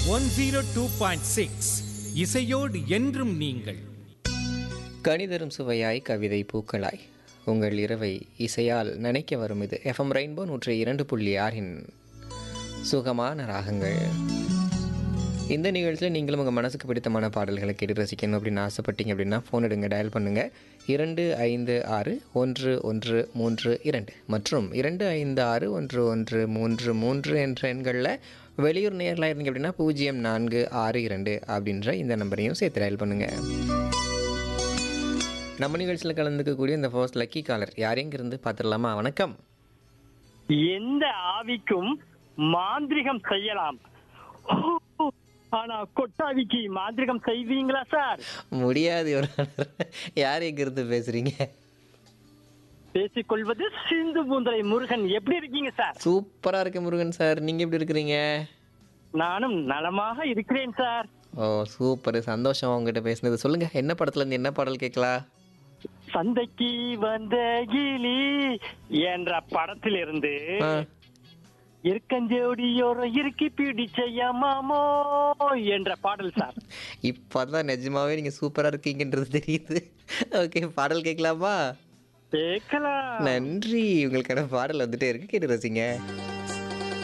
one zero two point six இசையோடு என்றும் நீங்கள் கணிதரும் சுவையாய் கவிதை பூக்களாய் உங்கள் இரவை இசையால் நினைக்க வரும் இது எஃப்எம் ரெயின்போ நூற்றி இரண்டு புள்ளி ஆறின் சுகமான ராகங்கள் இந்த நிகழ்ச்சியில் நீங்களும் உங்கள் மனசுக்கு பிடித்தமான பாடல்களை கேட்டு ரசிக்கணும் அப்படின்னு ஆசைப்பட்டீங்க அப்படின்னா ஃபோன் எடுங்க டயல் பண்ணுங்கள் இரண்டு ஐந்து ஆறு ஒன்று ஒன்று மூன்று இரண்டு மற்றும் இரண்டு ஐந்து ஆறு ஒன்று ஒன்று மூன்று மூன்று என்ற எண்களில் வெளியூர் நேரில் இருந்தீங்க அப்படின்னா பூஜ்ஜியம் நான்கு ஆறு இரண்டு அப்படின்ற இந்த நம்பரையும் சேர்த்து டயல் பண்ணுங்கள் நம்ம நிகழ்ச்சியில் கலந்துக்கக்கூடிய இந்த ஃபர்ஸ்ட் லக்கி காலர் யாரையும் இருந்து பார்த்துடலாமா வணக்கம் எந்த ஆவிக்கும் மாந்திரிகம் செய்யலாம் ஓ, ஆனா கொட்டாவிக்கு மாந்திரிகம் செய்வீங்களா சார் முடியாது ஒரு யார் எங்கிருந்து பேசுகிறீங்க பேசிக்கொள்வது சிந்து பூந்தரை முருகன் எப்படி இருக்கீங்க சார் சூப்பராக இருக்கு முருகன் சார் நீங்கள் எப்படி இருக்கிறீங்க நானும் நலமாக இருக்கிறேன் சார் ஓ சூப்பர் சந்தோஷம் உங்ககிட்ட பேசுனது சொல்லுங்கள் என்ன படத்துலேருந்து என்ன பாடல் கேட்கலாம் சந்தைக்கு வந்த கிளி என்ற படத்திலிருந்து ஆ இருக்கஞ்சோடியோர இறுக்கி பிடிச்சையா மாமோ என்ற பாடல் சார் இப்போ தான் நிஜமாவே நீங்கள் சூப்பராக இருக்கீங்கன்றது தெரியுது ஓகே பாடல் கேட்கலாமா கேட்கலாம் நன்றி உங்களுக்கான பாடல் வந்துட்டே இருக்கு கேட்டு ரசிங்க